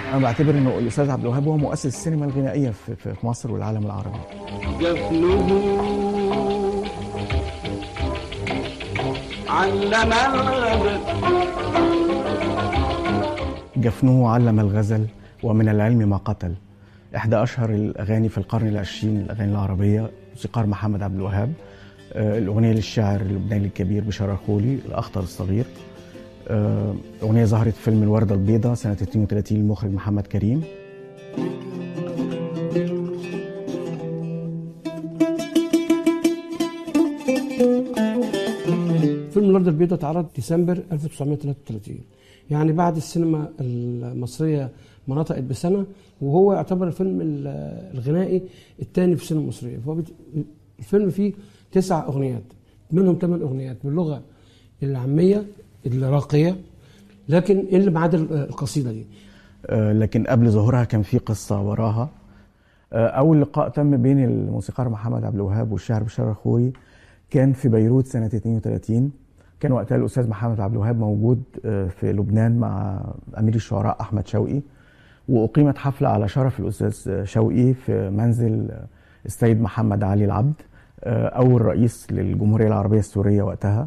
انا بعتبر انه الاستاذ عبد الوهاب هو مؤسس السينما الغنائيه في في مصر والعالم العربي جفنه علم الغدر جفنه علم الغزل ومن العلم ما قتل احدى اشهر الاغاني في القرن العشرين الاغاني العربيه موسيقار محمد عبد الوهاب آه، الاغنيه للشاعر اللبناني الكبير بشار الخولي الاخطر الصغير آه، اغنيه ظهرت في فيلم الورده البيضاء سنه 32 للمخرج محمد كريم فيلم الورده البيضاء اتعرض ديسمبر 1933 يعني بعد السينما المصريه ما نطقت بسنه وهو يعتبر الفيلم ال- الغنائي الثاني في السينما المصريه فهو بت- الفيلم فيه تسع اغنيات منهم ثمان اغنيات باللغه العاميه الراقيه لكن اللي ما عدا القصيده دي آه، لكن قبل ظهورها كان في قصه وراها آه، اول لقاء تم بين الموسيقار محمد عبد الوهاب والشاعر بشار الخوري كان في بيروت سنه 32 كان وقتها الاستاذ محمد عبد الوهاب موجود آه، في لبنان مع امير الشعراء احمد شوقي واقيمت حفله على شرف الاستاذ شوقي في منزل السيد محمد علي العبد آه، اول رئيس للجمهوريه العربيه السوريه وقتها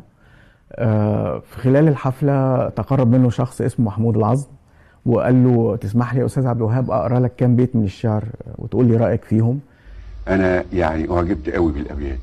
آه، في خلال الحفله تقرب منه شخص اسمه محمود العظم وقال له تسمح لي يا استاذ عبد الوهاب اقرا لك كام بيت من الشعر وتقول لي رايك فيهم انا يعني اعجبت قوي بالابيات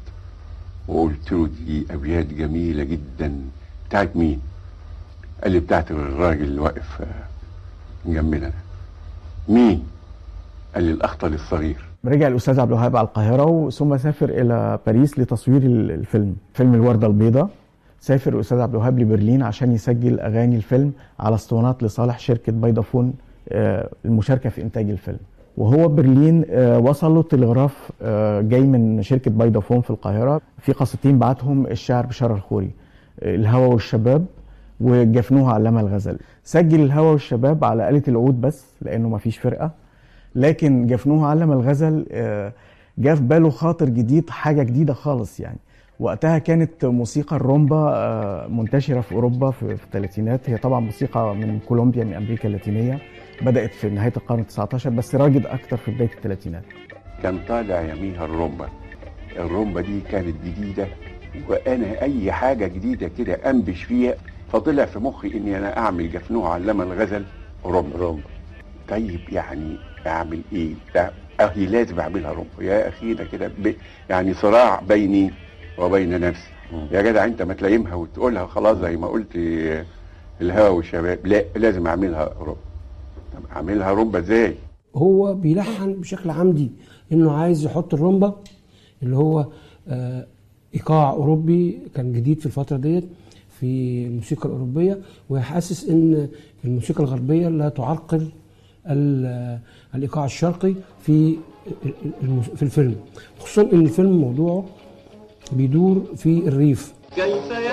وقلت له دي ابيات جميله جدا بتاعت مين قال لي بتاعت الراجل اللي واقف آه، جنبنا ده. مين قال لي الاخطل الصغير رجع الاستاذ عبد الوهاب على القاهره ثم سافر الى باريس لتصوير ال- الفيلم فيلم الورده البيضاء سافر الاستاذ عبد الوهاب لبرلين عشان يسجل اغاني الفيلم على اسطوانات لصالح شركه فودافون آه، المشاركه في انتاج الفيلم وهو برلين آه، وصل له تلغراف آه، جاي من شركه فودافون في القاهره في قصتين بعتهم الشاعر بشار الخوري آه، الهوى والشباب وجفنوها علامة الغزل سجل الهوى والشباب على آلة العود بس لأنه ما فيش فرقة لكن جفنوها علم الغزل آه، جه في باله خاطر جديد حاجة جديدة خالص يعني وقتها كانت موسيقى الرومبا آه، منتشرة في أوروبا في في الثلاثينات هي طبعا موسيقى من كولومبيا من أمريكا اللاتينية بدأت في نهاية القرن 19 بس راجد أكتر في بداية الثلاثينات كان طالع يميها الرومبا الرومبا دي كانت جديده وانا اي حاجه جديده كده انبش فيها فطلع في مخي اني انا اعمل جفنوه علامه الغزل رومبا رومبا طيب يعني اعمل ايه لا، اخي لازم اعملها رومبا يا اخينا كده ب- يعني صراع بيني وبين نفسي يا جدع انت ما تلايمها وتقولها خلاص زي ما قلت آه، الهوى والشباب لا لازم اعملها رومبا طب اعملها رومبا ازاي هو بيلحن بشكل عمدي انه عايز يحط الرومبا اللي هو آه، ايقاع اوروبي كان جديد في الفتره ديت في الموسيقى الاوروبيه ويحسس ان الموسيقى الغربيه لا تعرقل ال- الايقاع الشرقي في المس- في الفيلم خصوصا ان الفيلم موضوعه بيدور في الريف كيف